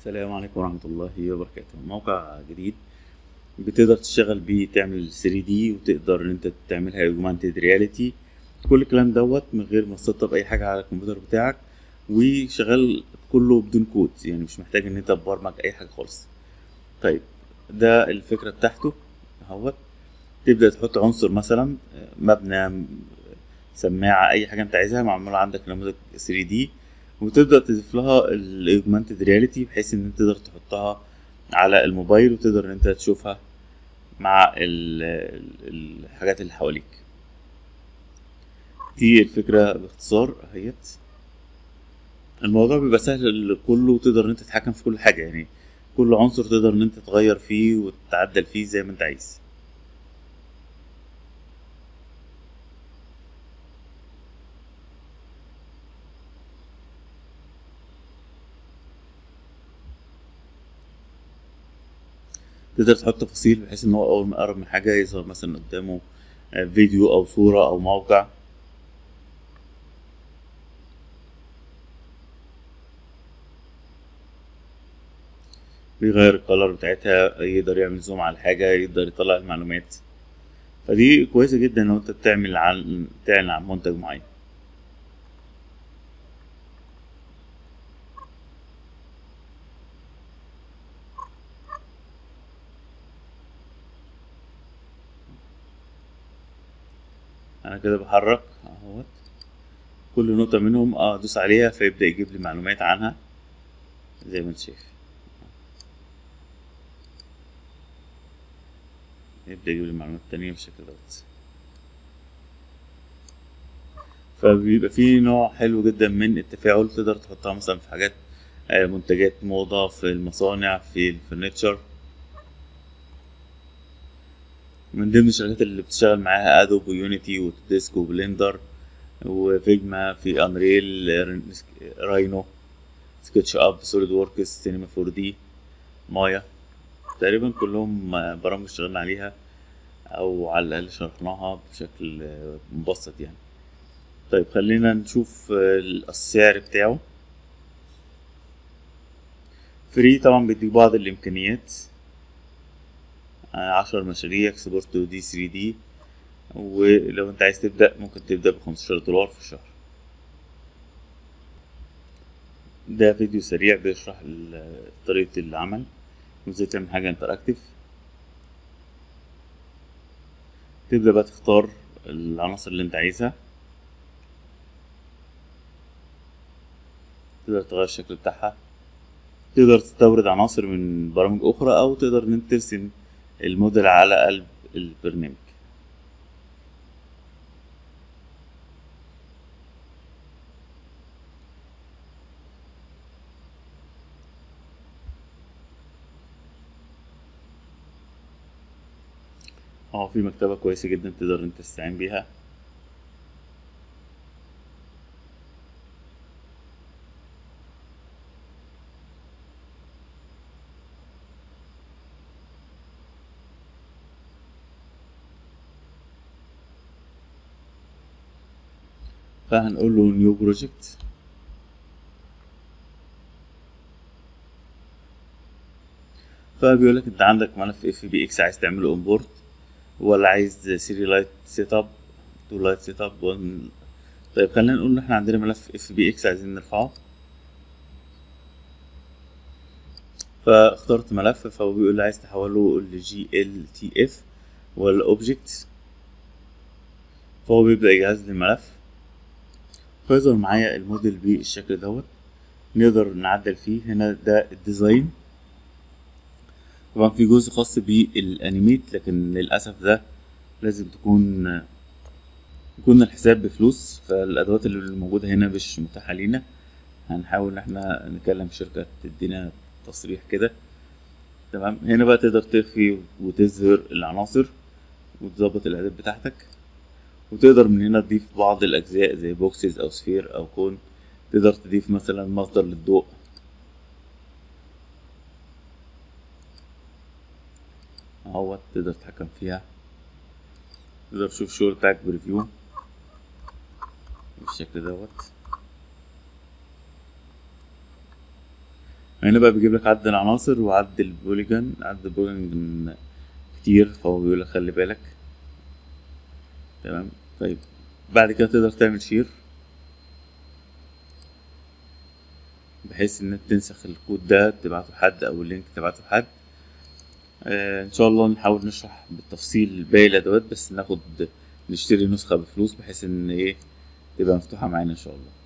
السلام عليكم ورحمة الله وبركاته موقع جديد بتقدر تشتغل بيه تعمل 3D وتقدر ان انت تعملها augmented reality كل الكلام دوت من غير ما تسطب اي حاجة على الكمبيوتر بتاعك وشغال كله بدون كود يعني مش محتاج ان انت تبرمج اي حاجة خالص طيب ده الفكرة بتاعته اهوت تبدأ تحط عنصر مثلا مبنى سماعة اي حاجة انت عايزها معمولة عندك نموذج 3D وتبدأ تضيف لها الاوجمانتد رياليتي بحيث ان انت تقدر تحطها على الموبايل وتقدر ان انت تشوفها مع ال- الحاجات اللي حواليك دي الفكرة باختصار اهيت الموضوع بيبقى سهل كله وتقدر ان انت تتحكم في كل حاجة يعني كل عنصر تقدر ان انت تغير فيه وتعدل فيه زي ما انت عايز تقدر تحط تفاصيل بحيث ان هو اول ما يقرب من حاجة يظهر مثلا قدامه فيديو او صورة او موقع بيغير الكالر بتاعتها يقدر يعمل زوم على حاجة يقدر يطلع المعلومات فدي كويسة جدا لو انت بتعمل عن تعلن عن منتج معين انا كده بحرك اهوت كل نقطة منهم ادوس عليها فيبدأ يجيب لي معلومات عنها زي ما انت شايف يبدأ يجيب لي معلومات تانية بالشكل دوت فبيبقى في نوع حلو جدا من التفاعل تقدر تحطها مثلا في حاجات منتجات موضة في المصانع في الفرنتشر من ضمن الشركات اللي بتشتغل معاها ادوب ويونيتي وتديسك وبلندر وفيجما في انريل راينو سكتش اب سوليد وركس سينما 4 دي مايا تقريبا كلهم برامج اشتغلنا عليها او على الاقل شرحناها بشكل مبسط يعني طيب خلينا نشوف السعر بتاعه فري طبعا بيديك بعض الامكانيات عشر مشاريع اكسبورت دي 3 دي ولو انت عايز تبدأ ممكن تبدأ بخمستاشر دولار في الشهر ده فيديو سريع بيشرح طريقة العمل وازاي تعمل حاجة انتراكتيف تبدأ بقى تختار العناصر اللي انت عايزها تقدر تغير الشكل بتاعها تقدر تستورد عناصر من برامج أخرى أو تقدر إن أنت ترسم الموديل على قلب البرنامج اه في مكتبة كويسة جدا تقدر انت تستعين بيها فهنقول له نيو بروجكت فبيقول لك انت عندك ملف اف بي اكس عايز تعمله امبورت ولا عايز سيري لايت سيت اب تو لايت سيت اب طيب خلينا نقول ان احنا عندنا ملف اف بي اكس عايزين نرفعه فاخترت ملف فهو بيقول لي عايز تحوله لجي ال تي اف ولا اوبجكت فهو بيبدأ يجهز لي الملف فيظهر معايا الموديل بالشكل دوت نقدر نعدل فيه هنا ده الديزاين طبعا في جزء خاص بالانيميت لكن للاسف ده لازم تكون يكون الحساب بفلوس فالادوات اللي موجوده هنا مش متاحه لينا هنحاول ان احنا نكلم شركه تدينا تصريح كده تمام هنا بقى تقدر تخفي وتظهر العناصر وتظبط الاعداد بتاعتك وتقدر من هنا تضيف بعض الأجزاء زي بوكسز أو سفير أو كون تقدر تضيف مثلا مصدر للضوء اهوت تقدر تتحكم فيها تقدر تشوف الشغل بتاعك بريفيو بالشكل دوت هنا بقى بيجيب لك عدد العناصر وعدد البوليجون عدد البوليجون كتير فهو بيقول لك خلي بالك تمام طيب بعد كده تقدر تعمل شير بحيث ان انت تنسخ الكود ده تبعته لحد او اللينك تبعته لحد آه ان شاء الله نحاول نشرح بالتفصيل باقي الادوات بس ناخد نشتري نسخة بفلوس بحيث ان ايه تبقى مفتوحة معانا ان شاء الله